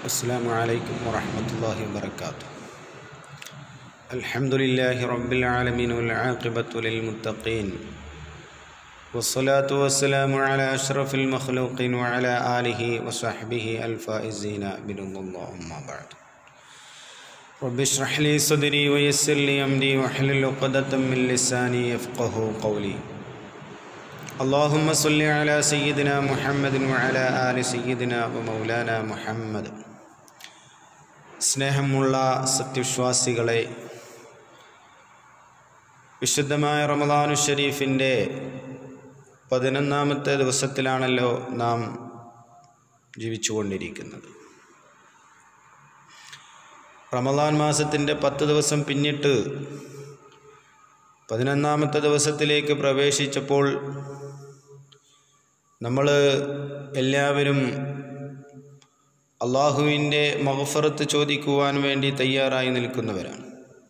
السلام عليكم ورحمة الله وبركاته الحمد لله رب العالمين والعاقبة للمتقين والصلاة والسلام على أشرف المخلوقين وعلى آله وصحبه الفائزين برضا الله أما بعد رب اشرح لي صدري ويسر لي أمري واحلل عقدة من لساني يفقه قولي اللهم صل على سيدنا محمد وعلى آل سيدنا ومولانا محمد സ്നേഹമുള്ള സത്യവിശ്വാസികളെ വിശുദ്ധമായ റമദാനു ഷരീഫിൻ്റെ പതിനൊന്നാമത്തെ ദിവസത്തിലാണല്ലോ നാം ജീവിച്ചുകൊണ്ടിരിക്കുന്നത് റമദാൻ മാസത്തിൻ്റെ പത്ത് ദിവസം പിന്നിട്ട് പതിനൊന്നാമത്തെ ദിവസത്തിലേക്ക് പ്രവേശിച്ചപ്പോൾ നമ്മൾ എല്ലാവരും അള്ളാഹുവിൻ്റെ മഹഫറത്ത് ചോദിക്കുവാൻ വേണ്ടി തയ്യാറായി നിൽക്കുന്നവരാണ്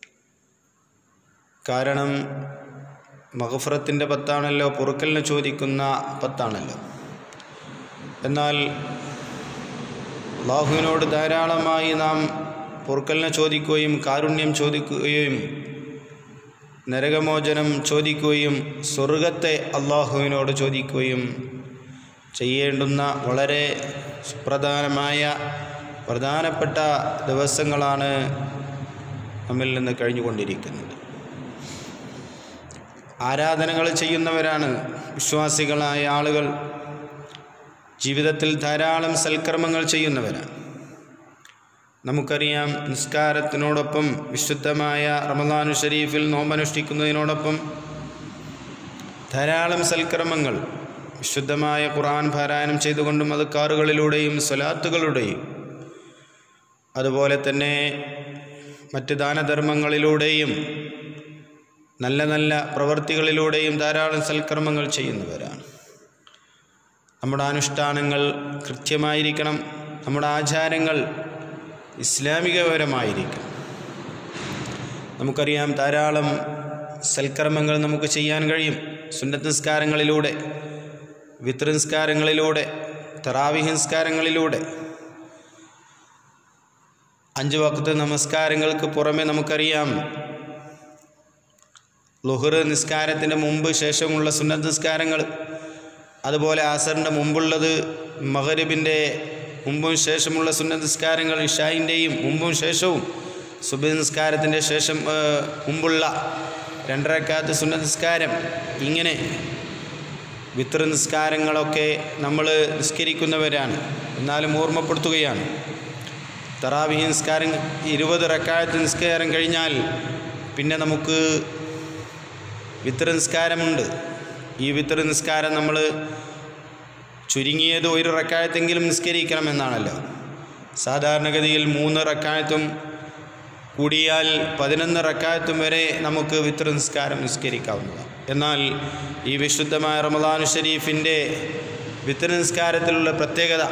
കാരണം മഹഫറത്തിൻ്റെ പത്താണല്ലോ പൊറുക്കലിനെ ചോദിക്കുന്ന പത്താണല്ലോ എന്നാൽ അള്ളാഹുവിനോട് ധാരാളമായി നാം പൊറുക്കലിനെ ചോദിക്കുകയും കാരുണ്യം ചോദിക്കുകയും നരകമോചനം ചോദിക്കുകയും സ്വർഗത്തെ അള്ളാഹുവിനോട് ചോദിക്കുകയും ചെയ്യേണ്ടുന്ന വളരെ സുപ്രധാനമായ പ്രധാനപ്പെട്ട ദിവസങ്ങളാണ് നമ്മിൽ നിന്ന് കഴിഞ്ഞുകൊണ്ടിരിക്കുന്നത് ആരാധനകൾ ചെയ്യുന്നവരാണ് വിശ്വാസികളായ ആളുകൾ ജീവിതത്തിൽ ധാരാളം സൽക്കർമ്മങ്ങൾ ചെയ്യുന്നവരാണ് നമുക്കറിയാം നിസ്കാരത്തിനോടൊപ്പം വിശുദ്ധമായ റമദാനു ഷരീഫിൽ നോമ്പനുഷ്ഠിക്കുന്നതിനോടൊപ്പം ധാരാളം സൽക്കർമ്മങ്ങൾ വിശുദ്ധമായ ഖുർആൻ പാരായണം ചെയ്തുകൊണ്ടും അത് കാറുകളിലൂടെയും സ്വലാത്തുകളുടെയും അതുപോലെ തന്നെ മറ്റ് ദാനധർമ്മങ്ങളിലൂടെയും നല്ല നല്ല പ്രവൃത്തികളിലൂടെയും ധാരാളം സൽക്കർമ്മങ്ങൾ ചെയ്യുന്നവരാണ് നമ്മുടെ അനുഷ്ഠാനങ്ങൾ കൃത്യമായിരിക്കണം നമ്മുടെ ആചാരങ്ങൾ ഇസ്ലാമികപരമായിരിക്കണം നമുക്കറിയാം ധാരാളം സൽക്കർമ്മങ്ങൾ നമുക്ക് ചെയ്യാൻ കഴിയും സുന്നത്ത് നിസ്കാരങ്ങളിലൂടെ വിത്ര നിസ്കാരങ്ങളിലൂടെ തറാവിഹ് നിസ്കാരങ്ങളിലൂടെ അഞ്ച് വക്കത്ത് നമസ്കാരങ്ങൾക്ക് പുറമെ നമുക്കറിയാം ലുഹർ നിസ്കാരത്തിൻ്റെ മുമ്പ് ശേഷമുള്ള സുന്നത്ത് നിസ്കാരങ്ങൾ അതുപോലെ ആസറിൻ്റെ മുമ്പുള്ളത് മഹരിബിൻ്റെ മുമ്പും ശേഷമുള്ള സുന്നത്ത് നിസ്കാരങ്ങൾ ഇഷായിൻ്റെയും മുമ്പും ശേഷവും സുബി നിസ്കാരത്തിൻ്റെ ശേഷം മുമ്പുള്ള രണ്ടരക്കാലത്ത് സുന്നത്ത് നിസ്കാരം ഇങ്ങനെ വിത്ര നിസ്കാരങ്ങളൊക്കെ നമ്മൾ നിസ്കരിക്കുന്നവരാണ് എന്നാലും ഓർമ്മപ്പെടുത്തുകയാണ് തറാവി നിസ്കാരം ഇരുപത് റക്കായത്ത് നിസ്കാരം കഴിഞ്ഞാൽ പിന്നെ നമുക്ക് വിത്ര നിസ്കാരമുണ്ട് ഈ വിത്ര നിസ്കാരം നമ്മൾ ചുരുങ്ങിയത് ഒരു റക്കായത്തെങ്കിലും നിസ്കരിക്കണം എന്നാണല്ലോ സാധാരണഗതിയിൽ മൂന്ന് റക്കായത്തും കൂടിയാൽ പതിനൊന്ന് റക്കായത്തും വരെ നമുക്ക് വിത്ര നിസ്കാരം നിസ്കരിക്കാവുന്നതാണ് എന്നാൽ ഈ വിശുദ്ധമായ റമദാനു ഷരീഫിൻ്റെ വിത്ര നിസ്കാരത്തിലുള്ള പ്രത്യേകത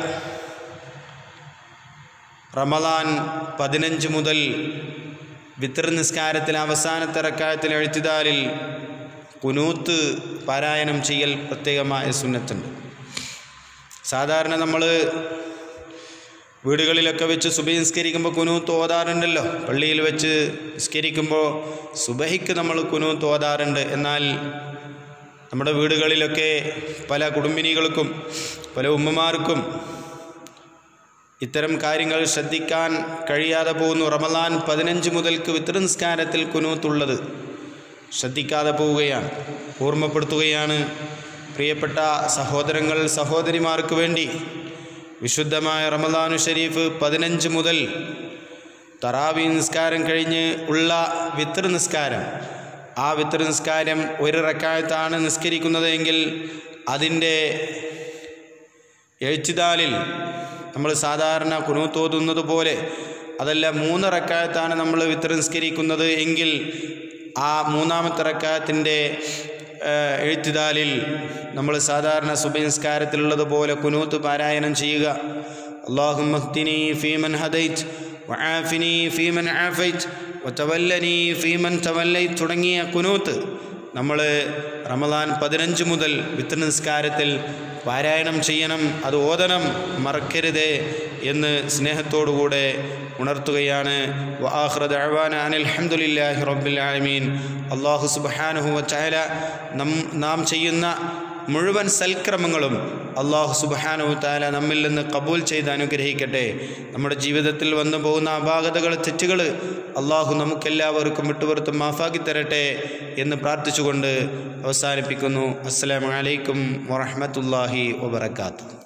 റമദാൻ പതിനഞ്ച് മുതൽ വിത്ര നിസ്കാരത്തിൽ അവസാനത്തെ റക്കായത്തിൽ എഴുത്തിദാലിൽ കുനൂത്ത് പാരായണം ചെയ്യൽ പ്രത്യേകമായ സുന്നത്തുണ്ട് സാധാരണ നമ്മൾ വീടുകളിലൊക്കെ വെച്ച് സുബഹി നിസ്കരിക്കുമ്പോൾ കുനൂത്ത് ഓതാറുണ്ടല്ലോ പള്ളിയിൽ വെച്ച് നിസ്കരിക്കുമ്പോൾ സുബഹിക്ക് നമ്മൾ കുനൂത്ത് ഓതാറുണ്ട് എന്നാൽ നമ്മുടെ വീടുകളിലൊക്കെ പല കുടുംബിനികൾക്കും പല ഉമ്മമാർക്കും ഇത്തരം കാര്യങ്ങൾ ശ്രദ്ധിക്കാൻ കഴിയാതെ പോകുന്നു റമദാൻ പതിനഞ്ച് മുതൽക്ക് വിത്ര നിസ്കാരത്തിൽ കുനൂത്തുള്ളത് ശ്രദ്ധിക്കാതെ പോവുകയാണ് ഓർമ്മപ്പെടുത്തുകയാണ് പ്രിയപ്പെട്ട സഹോദരങ്ങൾ സഹോദരിമാർക്ക് വേണ്ടി വിശുദ്ധമായ റമദാനു ഷരീഫ് പതിനഞ്ച് മുതൽ തറാവി നിസ്കാരം കഴിഞ്ഞ് ഉള്ള വിത്ര നിസ്കാരം ആ വിത്ര നിസ്കാരം ഒരു റക്കായത്താണ് നിസ്കരിക്കുന്നത് എങ്കിൽ അതിൻ്റെ എഴുച്ചിതാലിൽ നമ്മൾ സാധാരണ കുനൂത്തോതുന്നത് പോലെ അതല്ല മൂന്ന് റക്കായത്താണ് നമ്മൾ വിത്ര നിസ്കരിക്കുന്നത് എങ്കിൽ ആ മൂന്നാമത്തെ റക്കായത്തിൻ്റെ എഴുത്തിദാലിൽ നമ്മൾ സാധാരണ സുബനിസ്കാരത്തിലുള്ളതുപോലെ കുനൂത്ത് പാരായണം ചെയ്യുക അള്ളാഹു മഹ്തിനി ഫീമൻ ഹദൈറ്റ് വആഫിനി ഫീമൻ ആഫൈറ്റ് വതവല്ലനി ഫീമൻ തവല്ലൈ തുടങ്ങിയ കുനൂത്ത് നമ്മൾ റമദാൻ പതിനഞ്ച് മുതൽ വിത്ര നിസ്കാരത്തിൽ പാരായണം ചെയ്യണം അത് ഓതണം മറക്കരുതേ എന്ന് സ്നേഹത്തോടുകൂടെ ഉണർത്തുകയാണ് വആഖിറ ദഅവാന അനിൽ ഹംദുലില്ലാഹി റബ്ബിൽ ആലമീൻ അല്ലാഹു സുബ്ഹാനഹു വതആല നം നാം ചെയ്യുന്ന മുഴുവൻ സൽക്രമങ്ങളും അള്ളാഹു സുബാനു താല നമ്മിൽ നിന്ന് കബൂൽ ചെയ്ത് അനുഗ്രഹിക്കട്ടെ നമ്മുടെ ജീവിതത്തിൽ വന്നു പോകുന്ന അപാകതകൾ തെറ്റുകൾ അള്ളാഹു നമുക്കെല്ലാവർക്കും വിട്ടുപുറത്തും മാഫാക്കി തരട്ടെ എന്ന് പ്രാർത്ഥിച്ചുകൊണ്ട് അവസാനിപ്പിക്കുന്നു അസ്സലാമലൈക്കും വറഹമത്തല്ലാഹി വബർക്കാത്തു